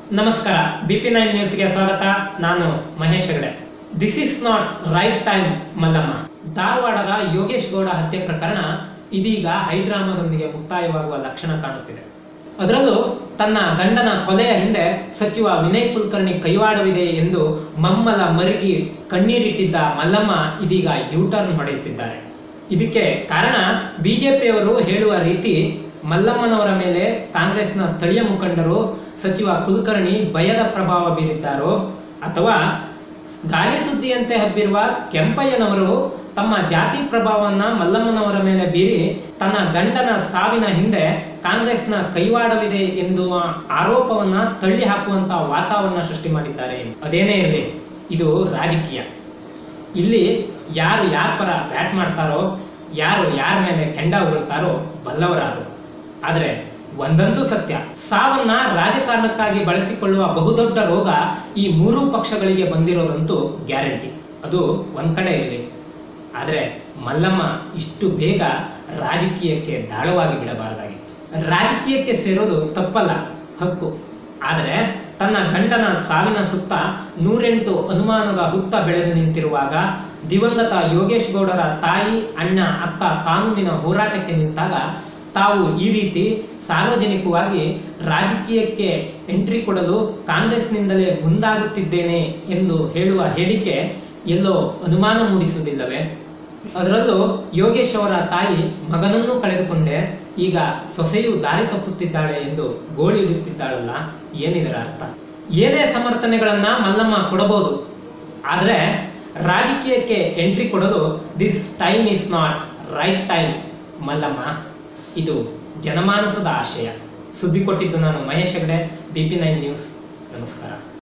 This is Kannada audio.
ನಮಸ್ಕಾರ ಬಿ ಪಿ ನೈನ್ ನ್ಯೂಸ್ಗೆ ಸ್ವಾಗತ ನಾನು Mahesh Hegde this is not right time Mallamma ಧಾರವಾಡದ ಯೋಗೇಶ್ ಗೌಡ ಹತ್ಯೆ ಪ್ರಕರಣ ಇದೀಗ ಹೈಡ್ರಾಮಾದೊಂದಿಗೆ ಮುಕ್ತಾಯವಾಗುವ ಲಕ್ಷಣ ಕಾಣುತ್ತಿದೆ ಅದರಲ್ಲೂ ತನ್ನ ಗಂಡನ ಕೊಲೆಯ ಹಿಂದೆ ಸಚಿವ ವಿನಯ್ ಕುಲಕರ್ಣಿ ಕೈವಾಡವಿದೆ ಎಂದು ಮಮ್ಮಲ ಮರುಗಿ ಕಣ್ಣೀರಿಟ್ಟಿದ್ದ ಮಲ್ಲಮ್ಮ ಇದೀಗ ಯೂಟರ್ನ್ ಹೊಡೆಯುತ್ತಿದ್ದಾರೆ ಇದಕ್ಕೆ ಕಾರಣ ಬಿಜೆಪಿಯವರು ಹೇಳುವ ರೀತಿ ಮಲ್ಲಮ್ಮನವರ ಮೇಲೆ ಕಾಂಗ್ರೆಸ್ನ ಸ್ಥಳೀಯ ಮುಖಂಡರು ಸಚಿವ ಕುಲಕರ್ಣಿ ಭಯದ ಪ್ರಭಾವ ಬೀರಿದ್ದಾರೋ ಅಥವಾ ಗಾಳಿ ಸುದ್ದಿಯಂತೆ ಹಬ್ಬಿರುವ ಕೆಂಪಯ್ಯನವರು ತಮ್ಮ ಜಾತಿ ಪ್ರಭಾವವನ್ನ ಮಲ್ಲಮ್ಮನವರ ಮೇಲೆ ಬೀರಿ ತನ್ನ ಗಂಡನ ಸಾವಿನ ಹಿಂದೆ ಕಾಂಗ್ರೆಸ್ನ ಕೈವಾಡವಿದೆ ಎನ್ನುವ ಆರೋಪವನ್ನ ತಳ್ಳಿ ಹಾಕುವಂತ ವಾತಾವರಣ ಸೃಷ್ಟಿ ಮಾಡಿದ್ದಾರೆ ಅದೇನೇ ಇರಲಿ ಇದು ರಾಜಕೀಯ ಇಲ್ಲಿ ಯಾರು ಯಾರ ಪರ ಬ್ಯಾಟ್ ಮಾಡ್ತಾರೋ ಯಾರು ಯಾರ ಮೇಲೆ ಕೆಂಡ ಉಗುಳ್ತಾರೋ ಬಲ್ಲವರಾರು ಆದರೆ ಒಂದಂತೂ ಸತ್ಯ ಸಾವನ್ನ ರಾಜಕಾರಣಕ್ಕಾಗಿ ಬಳಸಿಕೊಳ್ಳುವ ಬಹುದೊಡ್ಡ ರೋಗ ಈ ಮೂರೂ ಪಕ್ಷಗಳಿಗೆ ಬಂದಿರೋದಂತೂ ಗ್ಯಾರಂಟಿ ಅದು ಒಂದ್ ಕಡೆ ಇರಲಿ ಆದರೆ ಮಲ್ಲಮ್ಮ ಇಷ್ಟು ಬೇಗ ರಾಜಕೀಯಕ್ಕೆ ದಾಳವಾಗಿ ಬಿಡಬಾರದಾಗಿತ್ತು ರಾಜಕೀಯಕ್ಕೆ ಸೇರೋದು ತಪ್ಪಲ್ಲ ಹಕ್ಕು ಆದರೆ ತನ್ನ ಗಂಡನ ಸಾವಿನ ಸುತ್ತ ನೂರೆಂಟು ಅನುಮಾನದ ಹುತ್ತ ಬೆಳೆದು ನಿಂತಿರುವಾಗ ದಿವಂಗತ ಯೋಗೇಶ್ ಗೌಡರ ತಾಯಿ ಅಣ್ಣ ಅಕ್ಕ ಕಾನೂನಿನ ಹೋರಾಟಕ್ಕೆ ನಿಂತಾಗ ತಾವು ಈ ರೀತಿ ಸಾರ್ವಜನಿಕವಾಗಿ ರಾಜಕೀಯಕ್ಕೆ ಎಂಟ್ರಿ ಕೊಡಲು ಕಾಂಗ್ರೆಸ್ನಿಂದಲೇ ಮುಂದಾಗುತ್ತಿದ್ದೇನೆ ಎಂದು ಹೇಳುವ ಹೇಳಿಕೆ ಎಲ್ಲೋ ಅನುಮಾನ ಮೂಡಿಸುವುದಿಲ್ಲವೇ ಅದರಲ್ಲೂ ಯೋಗೇಶ್ ಅವರ ತಾಯಿ ಮಗನನ್ನು ಕಳೆದುಕೊಂಡೆ ಈಗ ಸೊಸೆಯು ದಾರಿ ತಪ್ಪುತ್ತಿದ್ದಾಳೆ ಎಂದು ಗೋಳಿ ಇಡುತ್ತಿದ್ದಾಳಲ್ಲ ಏನಿದರ ಅರ್ಥ ಏನೇ ಸಮರ್ಥನೆಗಳನ್ನ ಮಲ್ಲಮ್ಮ ಕೊಡಬಹುದು ಆದರೆ ರಾಜಕೀಯಕ್ಕೆ ಎಂಟ್ರಿ ಕೊಡಲು this time is not right time Mallamma ಇದು ಜನಮಾನಸದ ಆಶಯ ಸುದ್ದಿ ಕೊಟ್ಟಿದ್ದು ನಾನು Mahesh Hegde B P nine news ನಮಸ್ಕಾರ